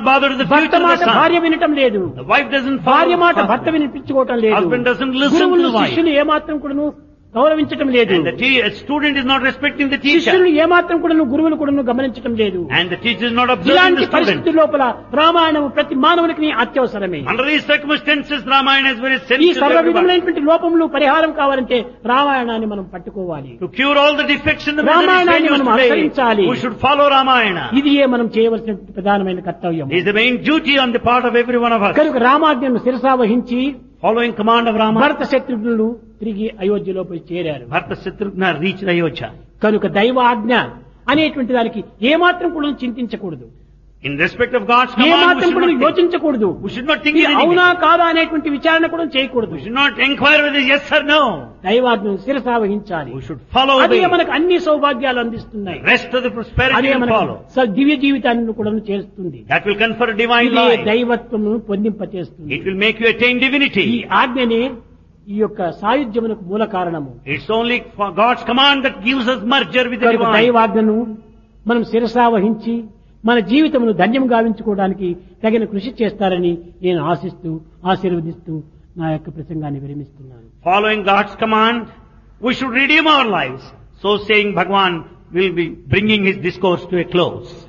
bother to the భర్త future of మాట the son. భార్య వినటం లేదు The wife doesn't follow భార్య మాట the భర్త husband. వినిపించుకోవటం లేదు Husband doesn't listen to గురువులు the wife. శిష్యులు ఏమాత్రం కూడాను గౌరవించటం లేదు And the te- a student is not respecting the teacher. శిష్యులు ఏమాత్రం కూడాను గురువులు కూడాను గమనించటం లేదు And the teacher is not observing ఇలాంటి the student. పరిస్థితి లోపల రామాయణం ప్రతి మానవునికి అత్యవసరమే Under these circumstances, Ramayana is very ఈ sensitive to సర్వ everybody. విధములైనటువంటి లోపములు పరిహారం కావాలంటే రామాయణాన్ని మనం పట్టుకోవాలి To cure all the defects in the రామాయణాన్ని failures మనం today, అనుసరించాలి. we should follow Ramayana. ఇది ఏ మనం చేయవలసిన ప్రధానమైన కర్తవ్యం It is the main duty on the part of every one of us. కనుక రామాజ్ఞను శిరసా వహించి Following command of Rama, భరత శత్రుఘ్నులు తిరిగి అయోధ్యలో పోయి చేరారు Bharata Shatrugna reached Ayodhya. కనుక దైవ ఆజ్ఞ అనేటువంటి దానికి ఏమాత్రం కూడా చింతించకూడదు In respect of God's command, we ఏమాత్రం should, కూడా not think, యోచించకూడదు we should not think ఇది anything. అవునా కాదా అనేటువంటి విచారణ కూడా చేయకూడదు We should not inquire whether yes or no. దైవాజ్ఞను శిరసా వహించాలి We should follow అదే the మనకు అన్ని సౌభాగ్యాలు అందిస్తున్నాయి rest of the prosperity అదే will మనకు follow. స- దివ్య జీవితాన్ని కూడా చేస్తుంది That will confer divine ఇదే life. దైవత్వము పొందింపచేస్తుంది It will make you attain ఈ divinity. ఆజ్ఞనే ఈ యొక్క సాయుధ్యమునకు మూల కారణము It's only for God's command that gives us merger with the కనుక divine. దైవాజ్ఞను మనం శిరసా వహించి మన జీవితమును ధన్యం గావించుకోవడానికి తగిన కృషి చేస్తారని నేను ఆశిస్తూ ఆశీర్వదిస్తూ నా యొక్క ప్రసంగాన్ని విరమిస్తున్నాను Following God's command, we should redeem our lives. So saying, Bhagwan will be bringing his discourse to a close.